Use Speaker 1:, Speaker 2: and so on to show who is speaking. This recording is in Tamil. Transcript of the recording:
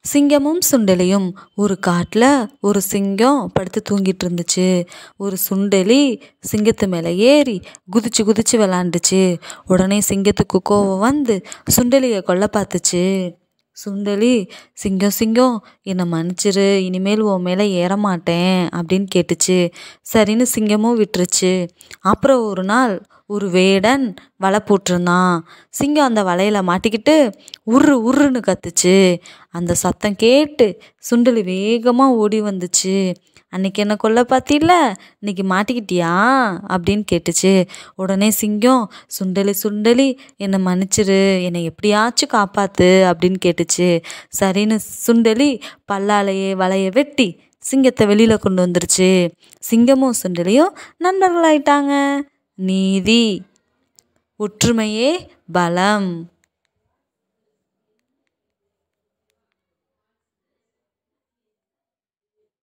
Speaker 1: சிங்கமும் சுண்டலியும் ஒரு காட்டில் ஒரு சிங்கம் படுத்து தூங்கிட்டு இருந்துச்சு ஒரு சுண்டலி சிங்கத்து மேலே ஏறி குதிச்சு குதிச்சு விளாண்டுச்சு உடனே சிங்கத்துக்கு கோவம் வந்து சுண்டலியை கொல்ல பார்த்துச்சு சுண்டலி சிங்கம் சிங்கம் என்னை மன்னிச்சிரு இனிமேல் உன் மேலே ஏற மாட்டேன் அப்படின்னு கேட்டுச்சு சரின்னு சிங்கமும் விட்டுருச்சு அப்புறம் ஒரு நாள் ஒரு வேடன் வலை போட்டிருந்தான் சிங்கம் அந்த வலையில மாட்டிக்கிட்டு உரு உருன்னு கத்துச்சு அந்த சத்தம் கேட்டு சுண்டலி வேகமாக ஓடி வந்துச்சு அன்னைக்கு என்ன கொல்ல பார்த்தில்ல இன்னைக்கு மாட்டிக்கிட்டியா அப்படின்னு கேட்டுச்சு உடனே சிங்கம் சுண்டலி சுண்டலி என்னை மன்னிச்சிரு என்னை எப்படியாச்சும் காப்பாத்து அப்படின்னு கேட்டுச்சு சரின்னு சுண்டலி பல்லாலேயே வலையை வெட்டி சிங்கத்தை வெளியில் கொண்டு வந்துருச்சு சிங்கமும் சுண்டலியும் நண்பர்களாயிட்டாங்க நீதி ஒற்றுமையே பலம்